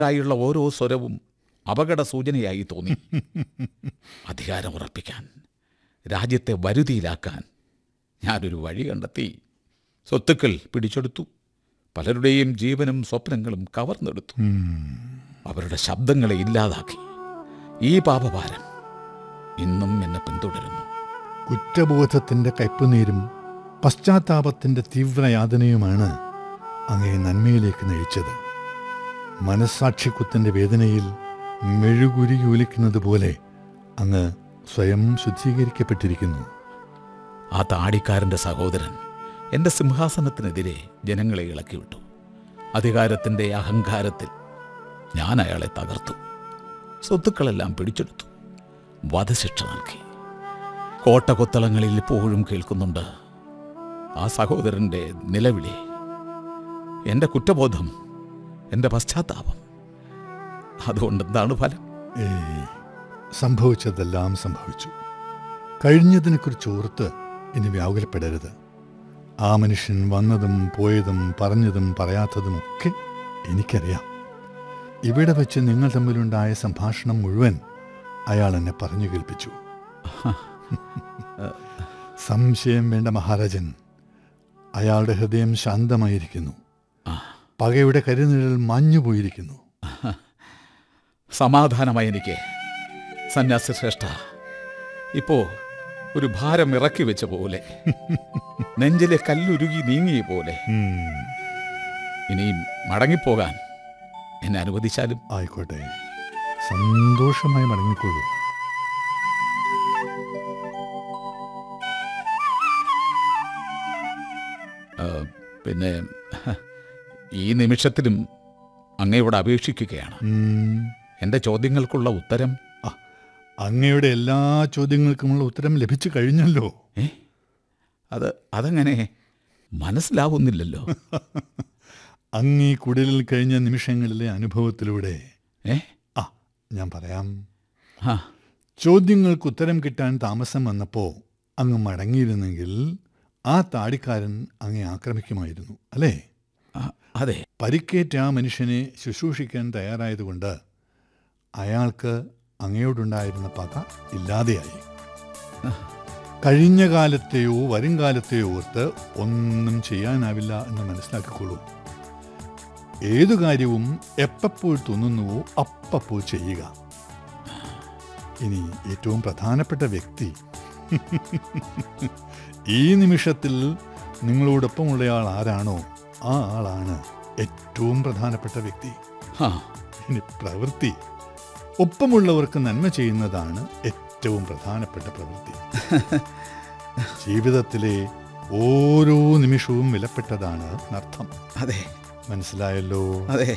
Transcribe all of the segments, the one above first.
ആയുള്ള ഓരോ സ്വരവും അപകട സൂചനയായി തോന്നി അധികാരം ഉറപ്പിക്കാൻ രാജ്യത്തെ വരുതിയിലാക്കാൻ ഞാനൊരു വഴി കണ്ടെത്തി സ്വത്തുക്കൾ പിടിച്ചെടുത്തു പലരുടെയും ജീവനും സ്വപ്നങ്ങളും കവർന്നെടുത്തു അവരുടെ ശബ്ദങ്ങളെ ഇല്ലാതാക്കി ഈ പാപഭാരം ഇന്നും എന്നെ പിന്തുടരുന്നു കുറ്റബോധത്തിന്റെ കയ്പുനീരും പശ്ചാത്താപത്തിന്റെ തീവ്രയാതനയുമാണ് അങ്ങയെ നന്മയിലേക്ക് നയിച്ചത് മനസ്സാക്ഷിക്കുത്തിന്റെ വേദനയിൽ മെഴുകുരുകിയൊലിക്കുന്നത് പോലെ അങ്ങ് സ്വയം ശുദ്ധീകരിക്കപ്പെട്ടിരിക്കുന്നു ആ താടിക്കാരൻ്റെ സഹോദരൻ എൻ്റെ സിംഹാസനത്തിനെതിരെ ജനങ്ങളെ ഇളക്കിവിട്ടു അധികാരത്തിൻ്റെ അഹങ്കാരത്തിൽ ഞാൻ അയാളെ തകർത്തു സ്വത്തുക്കളെല്ലാം പിടിച്ചെടുത്തു വധശിക്ഷ നൽകി കോട്ടകൊത്തളങ്ങളിൽ ഇപ്പോഴും കേൾക്കുന്നുണ്ട് ആ സഹോദരൻ്റെ നിലവിളി എൻ്റെ കുറ്റബോധം എൻ്റെ പശ്ചാത്താപം അതുകൊണ്ട് എന്താണ് ഫലം ഏയ് സംഭവിച്ചതെല്ലാം സംഭവിച്ചു കഴിഞ്ഞതിനെക്കുറിച്ച് ഓർത്ത് ഇനി വ്യാകുലപ്പെടരുത് ആ മനുഷ്യൻ വന്നതും പോയതും പറഞ്ഞതും പറയാത്തതുമൊക്കെ എനിക്കറിയാം ഇവിടെ വെച്ച് നിങ്ങൾ തമ്മിലുണ്ടായ സംഭാഷണം മുഴുവൻ അയാൾ എന്നെ പറഞ്ഞു കേൾപ്പിച്ചു സംശയം വേണ്ട മഹാരാജൻ അയാളുടെ ഹൃദയം ശാന്തമായിരിക്കുന്നു ആ പകയുടെ കരുനിഴൽ മാഞ്ഞുപോയിരിക്കുന്നു സമാധാനമായി എനിക്ക് സന്യാസി ശ്രേഷ്ഠ ഇപ്പോ ഒരു ഭാരം ഇറക്കി വെച്ച പോലെ നെഞ്ചിലെ കല്ലുരുകി നീങ്ങിയ പോലെ ഉം, ഇനിയും മടങ്ങിപ്പോകാൻ എന്നെ അനുവദിച്ചാലും ആയിക്കോട്ടെ സന്തോഷമായി മടങ്ങിക്കൊള്ളൂ ആ, പിന്നെ ഈ നിമിഷത്തിലും അങ്ങയോട് അപേക്ഷിക്കുകയാണ് ഉം, എൻ്റെ ചോദ്യങ്ങൾക്കുള്ള ഉത്തരം ആ, അങ്ങയുടെ എല്ലാ ചോദ്യങ്ങൾക്കുമുള്ള ഉത്തരം ലഭിച്ചു കഴിഞ്ഞല്ലോ ഏ അത് അതങ്ങനെ മനസ്സിലാവുന്നില്ലല്ലോ അങ്ങീ കുടിലിൽ കഴിഞ്ഞ നിമിഷങ്ങളിലെ അനുഭവത്തിലൂടെ ഏ ആ ഞാൻ പറയാം ആ ചോദ്യങ്ങൾക്ക് ഉത്തരം കിട്ടാൻ താമസം വന്നപ്പോൾ അങ്ങ് മടങ്ങിയിരുന്നെങ്കിൽ ആ താടിക്കാരൻ അങ്ങെ ആക്രമിക്കുമായിരുന്നു അല്ലേ ആ, അതെ പരിക്കേറ്റ ആ മനുഷ്യനെ ശുശ്രൂഷിക്കാൻ തയ്യാറായതുകൊണ്ട് അയാൾക്ക് അങ്ങയോടുണ്ടായിരുന്ന പക ഇല്ലാതെയായി കഴിഞ്ഞ കാലത്തെയോ വരും കാലത്തെയോ ഓർത്ത് ഒന്നും ചെയ്യാനാവില്ല എന്ന് മനസ്സിലാക്കിക്കൊള്ളൂ ഏതു കാര്യവും എപ്പപ്പോൾ തോന്നുന്നുവോ അപ്പപ്പോൾ ചെയ്യുക ഇനി ഏറ്റവും പ്രധാനപ്പെട്ട വ്യക്തി ഈ നിമിഷത്തിൽ നിങ്ങളോടൊപ്പമുള്ളയാൾ ആരാണോ ആ ആളാണ് ഏറ്റവും പ്രധാനപ്പെട്ട വ്യക്തി ആ ഇനി പ്രവൃത്തി ഒപ്പമുള്ളവർക്ക് നന്മ ചെയ്യുന്നതാണ് ഏറ്റവും പ്രധാനപ്പെട്ട പ്രവൃത്തി ജീവിതത്തിലെ ഓരോ നിമിഷവും വിലപ്പെട്ടതാണ് എന്നർത്ഥം അതെ മനസ്സിലായല്ലോ അതെ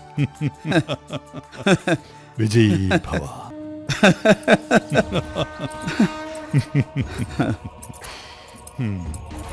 വിജയ് ഭവ ഉം.